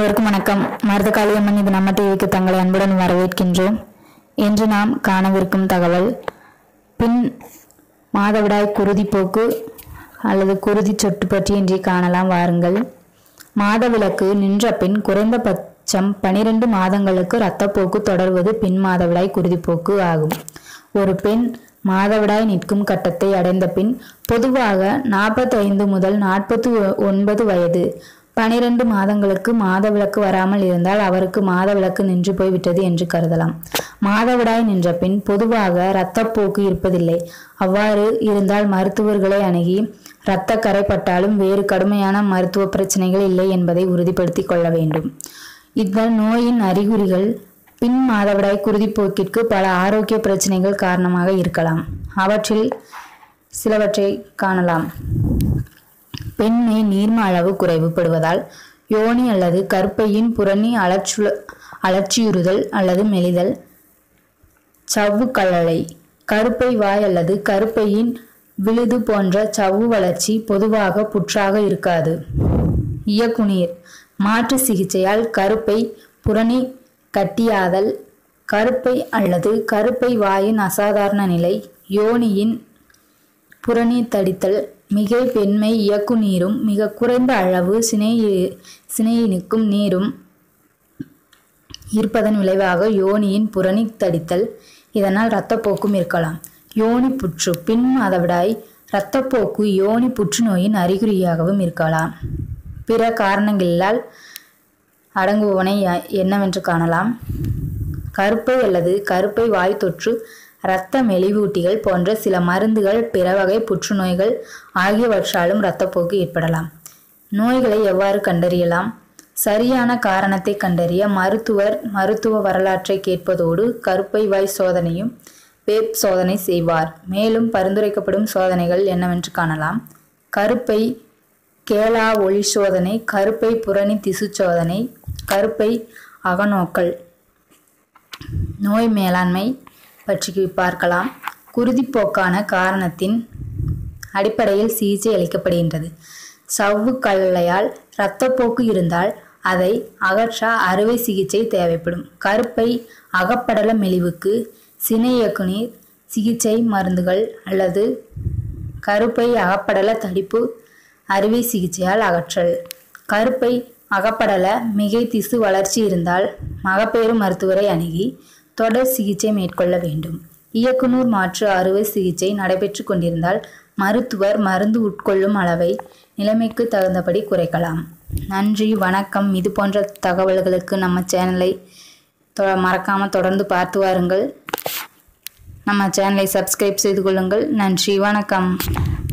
அனைவருக்கும் வணக்கம் மருத காளியம்மன் இது நம்ம டிவிக்கு தங்களை அன்புடன் வரவேற்கின்றோம் இன்று நாம் காணவிருக்கும் தகவல் பின் மாதவிடாய் குருதிப்போக்கு அல்லது குருதி சொட்டு பற்றி இன்று காணலாம் வாருங்கள் மாதவிலக்கு நின்ற பின் குறைந்தபட்சம் பனிரெண்டு மாதங்களுக்கு இரத்தப்போக்கு தொடர்வது பின் மாதவிடாய் குருதிப்போக்கு ஆகும் ஒரு பெண் மாதவிடாய் நிற்கும் கட்டத்தை அடைந்த பின் பொதுவாக நாற்பத்தைந்து முதல் நாற்பத்தி ஒன்பது வயது பனிரெண்டு மாதங்களுக்கு மாதவிலக்கு வராமல் இருந்தால் அவருக்கு மாதவிலக்கு நின்று போய்விட்டது என்று கருதலாம் மாதவிடாய் நின்ற பின் பொதுவாக இரத்தப்போக்கு இருப்பதில்லை அவ்வாறு இருந்தால் மருத்துவர்களை அணுகி இரத்த கரைப்பட்டாலும் வேறு கடுமையான மருத்துவ பிரச்சனைகள் இல்லை என்பதை உறுதிப்படுத்திக் கொள்ள வேண்டும் இந்த நோயின் அறிகுறிகள் பின் மாதவிடாய் குருதிப்போக்கிற்கு பல ஆரோக்கிய பிரச்சனைகள் காரணமாக இருக்கலாம் அவற்றில் சிலவற்றை காணலாம் பெண்மை நீர்ம அளவு குறைவுபடுவதால் யோனி அல்லது கருப்பையின் புறணி அலற்று அலட்சியுறுதல் அல்லது மெலிதல் சவ்வு கல்லளை கருப்பை வாய் அல்லது கருப்பையின் விழுது போன்ற சவ்வு வளர்ச்சி பொதுவாக புற்றாக இருக்காது இயக்குநீர் மாற்று சிகிச்சையால் கருப்பை புறணி கட்டியாதல் கருப்பை அல்லது கருப்பை வாயின் அசாதாரண நிலை யோனியின் புறணி தடித்தல் மிகை பெண்மை இயக்கு நீரும் மிக குறைந்த அளவு சினை சினையினுக்கும் நீரும் இருப்பதன் விளைவாக யோனியின் புறணி தடித்தல் இதனால் இரத்தப்போக்கும் இருக்கலாம் யோனி புற்று பின் மாதவிடாய் இரத்தப்போக்கு யோனி புற்றுநோயின் அறிகுறியாகவும் இருக்கலாம் பிற காரணங்களால் அடங்குவனை என்னவென்று காணலாம் கருப்பை அல்லது கருப்பை வாய் தொற்று இரத்த மெலிவூட்டிகள் போன்ற சில மருந்துகள் பிற வகை புற்றுநோய்கள் ஆகியவற்றாலும் இரத்தப்போக்கு ஏற்படலாம் நோய்களை எவ்வாறு கண்டறியலாம் சரியான காரணத்தை கண்டறிய மருத்துவர் மருத்துவ வரலாற்றை கேட்பதோடு கருப்பை வாய் சோதனையும் வேப் சோதனை செய்வார் மேலும் பரிந்துரைக்கப்படும் சோதனைகள் என்னவென்று காணலாம் கருப்பை கேலா ஒளி சோதனை கருப்பை புறணி திசு சோதனை கருப்பை அகநோக்கல் நோய் மேலாண்மை பற்றி பார்க்கலாம் குருதிப்போக்கான காரணத்தின் அடிப்படையில் சிகிச்சை அளிக்கப்படுகின்றது சவ்வு கல்லையால் இரத்தப்போக்கு இருந்தால் அதை அகற்ற அறுவை சிகிச்சை தேவைப்படும் கருப்பை அகப்படல மெலிவுக்கு சினை இயக்குநீர் சிகிச்சை மருந்துகள் அல்லது கருப்பை அகப்படல தடிப்பு அறுவை சிகிச்சையால் அகற்றல் கருப்பை அகப்படல மிகை திசு வளர்ச்சி இருந்தால் மகப்பேறு மருத்துவரை அணுகி தொடர் சிகிச்சை மேற்கொள்ள வேண்டும் இயக்குநூர் மாற்று அறுவை சிகிச்சை நடைபெற்று கொண்டிருந்தால் மருத்துவர் மருந்து உட்கொள்ளும் அளவை நிலைமைக்கு தகுந்தபடி குறைக்கலாம் நன்றி வணக்கம் இது போன்ற தகவல்களுக்கு நம்ம சேனலை தொ மறக்காமல் தொடர்ந்து பார்த்து வாருங்கள் நம்ம சேனலை சப்ஸ்கிரைப் செய்து கொள்ளுங்கள் நன்றி வணக்கம்